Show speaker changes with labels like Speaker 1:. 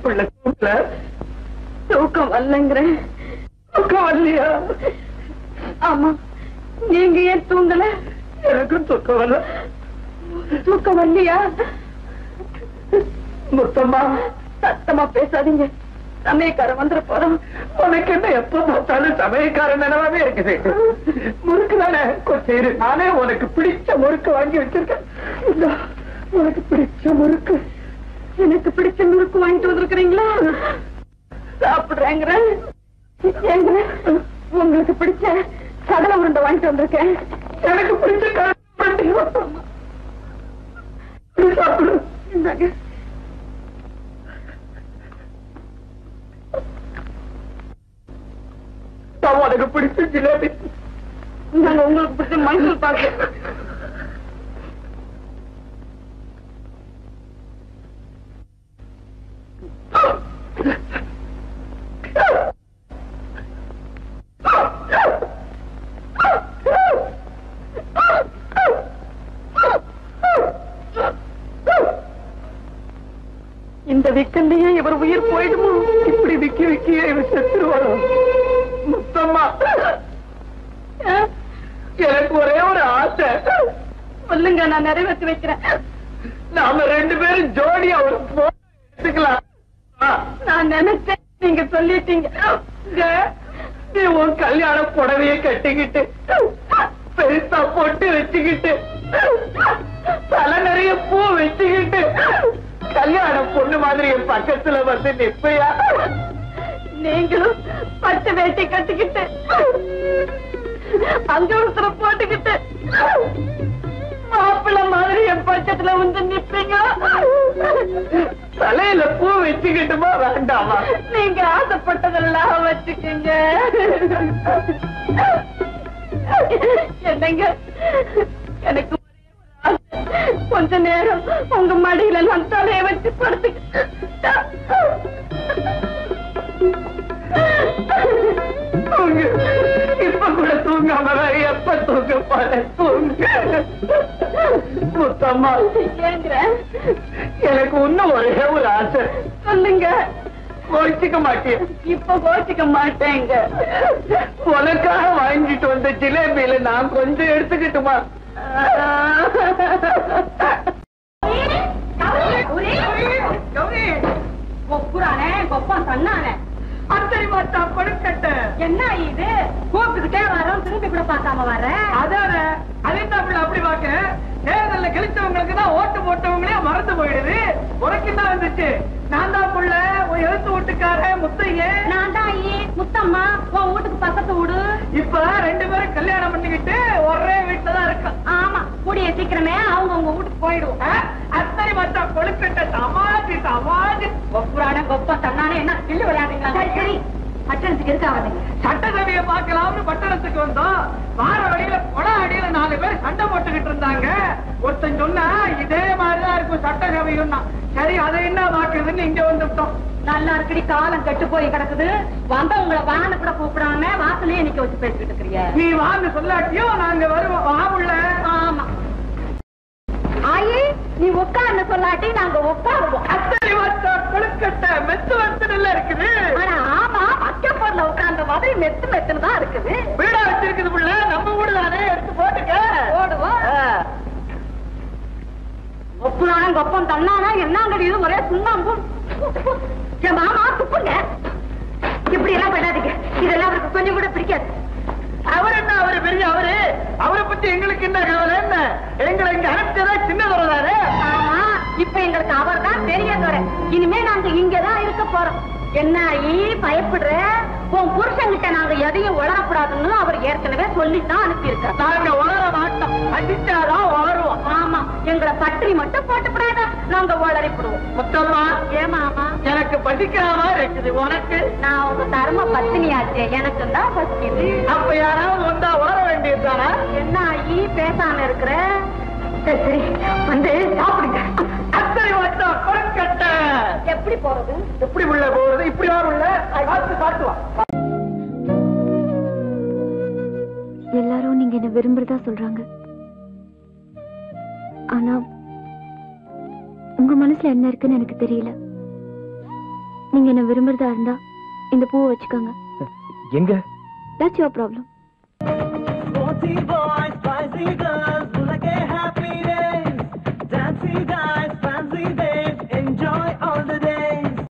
Speaker 1: புள்ள தூக்கல
Speaker 2: தூக்கம் வரலங்கிறேன்
Speaker 1: தூக்கம் வரலையா
Speaker 2: ஆமா நீங்க ஏன் தூங்கல
Speaker 1: எனக்கும் தூக்கம் வரல
Speaker 2: தூக்கம் வரலையா
Speaker 1: முத்தம்மா
Speaker 2: சத்தமா பேசாதீங்க சமயக்காரன் வந்துட போறோம்
Speaker 1: உனக்கு என்ன எப்ப பார்த்தாலும் சமயக்காரன் நினைவாவே இருக்குது முறுக்கு தானே கொஞ்சம் இரு நானே உனக்கு பிடிச்ச முறுக்கு வாங்கி வச்சிருக்கேன் இந்தா, உனக்கு பிடிச்ச முறுக்கு
Speaker 2: எனக்கு பிடிச்ச முறுக்கு வாங்கிட்டு வந்திருக்கிறீங்களா சாப்பிடுறேங்கிற ஏங்க உங்களுக்கு பிடிச்ச கடலை உருண்டை வாங்கிட்டு வந்திருக்கேன்
Speaker 1: எனக்கு பிடிச்ச கருப்பட்டி நீ சாப்பிடு
Speaker 2: இந்தாங்க.
Speaker 1: நான் உனக்கு பிடிச்ச ஜிலேபி
Speaker 2: இந்தாங்க உங்களுக்கு பிடிச்ச மைசூர் பாக்கு இந்த விக்கல்லையே இவர் உயிர் போயிடுமோ
Speaker 1: இப்படி விக்கி விக்கியே இவன் செத்துருவாரோ முத்தம்மா எனக்கு ஒரே ஒரு ஆசை
Speaker 2: சொல்லுங்க நான் நிறைவேற்றி வைக்கிறேன்
Speaker 1: நாம ரெண்டு பேரும் ஜோடியா ஒரு photo எடுத்துக்கலாம் ஆ,
Speaker 2: நான் நினைச்சேன் நீங்க சொல்லிட்டீங்க
Speaker 1: இங்க, நீ உன் கல்யாண புடவைய கட்டிக்கிட்டு பெருசா பொட்டு வச்சுக்கிட்டு தலை நிறைய பூ வச்சுக்கிட்டு கல்யாண பொண்ணு மாதிரி என் பக்கத்துல வந்து நிப்பையா
Speaker 2: நீங்களும் பட்டு வேட்டி கட்டிக்கிட்டு அங்க ஒருத்தர போட்டுக்கிட்டு மாப்பிள்ளை மாதிரி என் பக்கத்துல வந்து நிப்பீங்க
Speaker 1: தலையில பூ வச்சுக்கிட்டுமா வேண்டாமா
Speaker 2: நீங்க ஆசைப்பட்டதெல்லாம் வச்சுக்கீங்க என்னங்க எனக்கு ஒரே ஒரு ஆசை. கொஞ்ச நேரம் உங்க மடியில நான் தலைய வச்சு படுத்துக்கிட்டேன்
Speaker 1: தூங்கு இப்ப கூட தூங்காம வேற எப்ப தூங்க போற தூங்கு முத்தம்மா
Speaker 2: ஏங்கிற
Speaker 1: எனக்கு இன்னும் ஒரே ஒரு ஆசை
Speaker 2: சொல்லுங்க
Speaker 1: கோச்சிக்க மாட்டேன்
Speaker 2: இப்ப கோச்சிக்க மாட்டேங்க
Speaker 1: உனக்காக வாங்கிட்டு வந்த ஜிலேபியில நான் கொஞ்சம் எடுத்துக்கிட்டுமா
Speaker 2: கொப்புறானே கொப்பம் தன்னானே
Speaker 1: அத்தனை மாத்தா படுக்கட்ட
Speaker 2: என்ன இது கூப்பிட்டுக்கிட்டே வரோம் திரும்பி கூட பார்க்காம வர்ற
Speaker 1: அதான அதைத்தான் அப்படி பாக்குறேன் தேர்தல்ல கழிச்சவங்களுக்கு தான் ஓட்டு போட்டவங்களே மறந்து போயிடுது உனக்கு என்ன வந்துச்சு நான் தான் புள்ள உன் எழுத்து வீட்டுக்கார முத்தைய
Speaker 2: நான் தான் ஐயே முத்தம்மா உன் வீட்டுக்கு பக்கத்து வீடு
Speaker 1: இப்ப ரெண்டு பேரும் கல்யாணம் பண்ணிக்கிட்டு ஒரே வீட்டுல தான் இருக்கோம்
Speaker 2: ஆமா கூடிய சீக்கிரமே அவங்க உங்க வீட்டுக்கு போயிடுவோம்
Speaker 1: அத்தனை மாத்தா கொழுக்கட்டை தமாஜி தமாஜி
Speaker 2: கொப்புறானே கொப்பம் தன்னானே என்ன கிள்ளு விளையாடுங்களா சரி சரி பட்டணத்துக்கு இருக்காவதுங்க
Speaker 1: சட்டசபையை பார்க்கலாம்னு பட்டணத்துக்கு வந்தோம் வார வழியில கொட அடியில நாலு பேர் சண்டை போட்டுக்கிட்டு இருந்தாங்க ஒருத்தன் சொன்னா இதே மாதிரிதான் இருக்கும் சட்டசபையும் சரி அதை என்ன பாக்குறதுன்னு இங்க வந்துட்டோம்
Speaker 2: நல்லா இருக்குடி காலம் கெட்டு போய் கிடக்குது வந்தவங்கள வான்னு கூட கூப்பிடாம வாசலையே நிக்க வச்சு பேசிக்கிட்டு இருக்கிறீங்க
Speaker 1: நீ வாங்க சொல்லாட்டியும் நாங்க வருவோம் வாமுள்ள
Speaker 2: ஆமா ஆயி நீ உட்கார்ந்து சொல்லாட்டி நாங்க உட்காருவோம்
Speaker 1: அத்தனை வருஷம் கொழுக்கட்டை மெத்து வருஷத்துல இருக்குது
Speaker 2: ஆனா ஆமா மக்க பொருள உட்கார்ந்த மாதிரி மெத்து மெத்துன்னு தான் இருக்குது
Speaker 1: வீடா வச்சிருக்குது புள்ள நம்ம வீடு தானே எடுத்து போட்டுக்க
Speaker 2: போடுவோம்
Speaker 1: ஆ.
Speaker 2: ஒப்புனான கொப்பம் தன்னானா என்னங்கடி இது ஒரே சுண்ணாம்பும் என் மாமா துப்புங்க இப்படி எல்லாம் பண்ணாதீங்க இதெல்லாம் அவருக்கு கொஞ்சம் கூட பிடிக்காது
Speaker 1: அவர் என்ன அவரு பெரிய அவரு அவரை பத்தி எங்களுக்கு என்ன கவலை என்ன எங்களை இங்க அனுப்பிச்சதா சின்ன தானே
Speaker 2: ஆமா இப்ப எங்களுக்கு அவர் தான் பெரிய துறை இனிமே நாங்க இங்கதான் இருக்க போறோம் என்ன ஈ பயப்படுற உன் புருஷன்கிட்ட நாங்க எதையும் உளரக்கூடாதுன்னு அவர் ஏற்கனவே சொல்லித்தான் அனுப்பியிருக்கார்
Speaker 1: நாங்க வளர மாட்டோம் அடிச்சாதான் வளருவோம்
Speaker 2: ஆமா எங்களை பட்டினி மட்டும் போட்டுப்படாத நாங்க உளறிப்படுவோம்
Speaker 1: மொத்தமா
Speaker 2: ஏமாமா
Speaker 1: எனக்கு பசிக்கிற மாதிரி இருக்குது உனக்கு
Speaker 2: நான் உங்க தர்ம பத்தினியாச்சே எனக்கு தான் பசிக்குது
Speaker 1: அப்ப யாராவது வந்தா வளர வேண்டியதுதானே
Speaker 2: என்ன ஈ பேசாம இருக்கிற சரி சரி வந்து சாப்பிடுங்க
Speaker 1: அத்தனை வருஷம் கொழுக்கட்டை
Speaker 2: எப்படி போறது
Speaker 1: எப்படி உள்ள போறது இப்படி வர உள்ள பார்த்து பார்த்து வா
Speaker 3: எல்லாரும் நீங்க என்ன விரும்புறதா சொல்றாங்க ஆனா உங்க மனசுல என்ன இருக்குன்னு எனக்கு தெரியல நீங்க என்ன விரும்புறதா இருந்தா இந்த பூவை வச்சுக்கோங்க
Speaker 4: எங்க
Speaker 3: that's your problem
Speaker 5: Naughty boy, spicy girl,